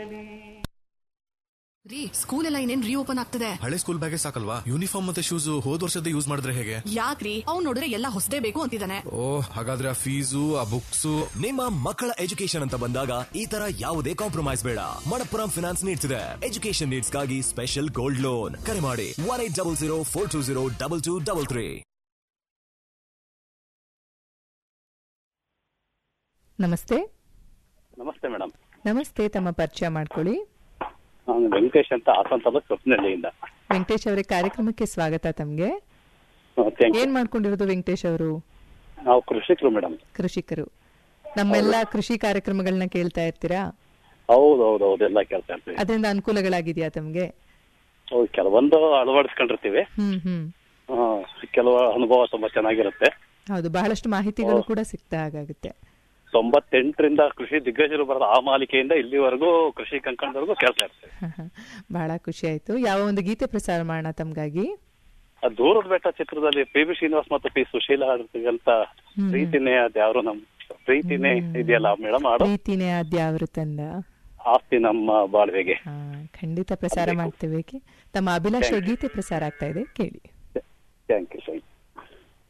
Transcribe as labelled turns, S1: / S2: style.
S1: ರೀ ಸ್ಕೂಲ್ ಎಲ್ಲ ಇನ್ನೇನ್ ರೀಓಪನ್ ಆಗ್ತದೆ
S2: ಹಳೆ ಸ್ಕೂಲ್ ಬ್ಯಾಗೆ ಸಾಕಲ್ವಾ ಯೂನಿಫಾರ್ಮ್ ಮತ್ತೆ ಶೂಸ್ ಹೋದ್ ವರ್ಷದ ಯೂಸ್ ಮಾಡಿದ್ರೆ ಹೇಗೆ
S1: ಯಾಕ್ರಿ ಅವ್ನ್ ನೋಡಿದ್ರೆ ಎಲ್ಲ ಹೊಸದೇ ಬೇಕು ಅಂತಿದ್ದಾನೆ
S2: ಓ ಹಾಗಾದ್ರೆ ಆ ಫೀಸು ಆ ಬುಕ್ಸು
S3: ನಿಮ್ಮ ಮಕ್ಕಳ ಎಜುಕೇಶನ್ ಅಂತ ಬಂದಾಗ ಈ ತರ ಯಾವುದೇ ಕಾಂಪ್ರಮೈಸ್ ಬೇಡ ಮಣಪ್ಪುರಂ ಫಿನಾನ್ಸ್ ನೀಡ್ತಿದೆ ಎಜುಕೇಶನ್ ನೀಡ್ಸ್ಗಾಗಿ ಸ್ಪೆಷಲ್ ಗೋಲ್ಡ್ ಲೋನ್ ಕರೆ ಮಾಡಿ one eight double zero four two zero double two double three
S4: ನಮಸ್ತೆ
S5: ನಮಸ್ತೆ ಮೇಡಮ್
S4: ನಮಸ್ತೆ ತಮ್ಮ ಪರಿಚಯ ಮಾಡ್ಕೊಳ್ಳಿ
S5: ನಾನು ವೆಂಕಟೇಶ್ ಅಂತ ಹಾಸನ ತಾಲೂಕು ಸ್ವಪ್ನಹಳ್ಳಿಯಿಂದ
S4: ವೆಂಕಟೇಶ್ ಅವರೇ ಕಾರ್ಯಕ್ರಮಕ್ಕೆ ಸ್ವಾಗತ ತಮ್ಗೆ
S5: ಥ್ಯಾಂಕ್ ಯು
S4: ಏನ್ ಮಾಡ್ಕೊಂಡಿರೋದು ವೆಂಕಟೇಶ್ ಅವರು
S5: ನಾವು ಕೃಷಿಕರು ಮೇಡಮ್
S4: ಕೃಷಿಕರು ನಮ್ಮೆಲ್ಲ ಕೃಷಿ ಕಾರ್ಯಕ್ರಮಗಳನ್ನ ಕೇಳ್ತಾ ಇರ್ತೀರಾ
S5: ಹೌದು ಹೌದು ಹೌದು ಎಲ್ಲ ಕೇಳ್ತಾ ಇರ್ತೀವಿ
S4: ಅದರಿಂದ ಅನುಕೂಲಗಳಾಗಿದೆಯಾ ತಮ್ಗೆ
S5: ಹೌದು ಕೆಲವೊಂದು ಅಳವಡಿಸ್ಕೊಂಡಿರ್ತೀವಿ
S4: ಹ್ಮ್ ಹ್ಮ್
S5: ಆ, ಕೆಲವು ಅನುಭವ ತುಂಬಾ ಚೆನ್ನಾಗಿರುತ್ತೆ
S4: ಹೌದು ಬಹಳಷ್ಟು ಮಾಹಿತಿಗಳು ಕೂಡ ಸಿಗ್ತಾ ಹಾಗಾಗುತ್ತೆ
S5: ತೊಂಬತ್ತೆಂಟರಿಂದ ಕೃಷಿ ದಿಗ್ಗಜರು ಬರೆದ ಆ ಮಾಲಿಕೆಯಿಂದ ಇಲ್ಲಿವರೆಗೂ ಕೃಷಿ ಕಂಕಣದವರೆಗೂ ಕೇಳ್ತಾ ಇರ್ತೀವಿ
S4: ಬಹಳ ಖುಷಿ ಆಯ್ತು ಯಾವ ಒಂದು ಗೀತೆ ಪ್ರಸಾರ ಮಾಡೋಣ ತಮ್ಗಾಗಿ
S5: ಆ ದೂರದ ಬೆಟ್ಟ ಚಿತ್ರದಲ್ಲಿ ಪಿ ಬಿ ಶ್ರೀನಿವಾಸ್ ಮತ್ತು ಪಿ ಸುಶೀಲಾ ಹಾಡಿರ್ತಕ್ಕಂತ ಪ್ರೀತಿನೇ ಅದ್ಯಾವ್ರು ನಮ್ ಪ್ರೀತಿನೇ ಇದೆಯಲ್ಲ ಮೇಡಮ್ ಹಾಡು
S4: ಪ್ರೀತಿನೇ ಅದ್ಯಾವ್ರು ತಂದ
S5: ಆಸ್ತಿ ನಮ್ಮ ಬಾಳ್ವೆಗೆ
S4: ಹಾ ಖಂಡಿತ ಪ್ರಸಾರ ಮಾಡ್ತೇವೆ ತಮ್ಮ ಅಭಿಲಾಷ ಗೀತೆ ಪ್ರಸಾರ ಆಗ್ತಾ ಇದೆ ಕೇಳಿ
S5: ಥ್ಯಾಂಕ್ ಯು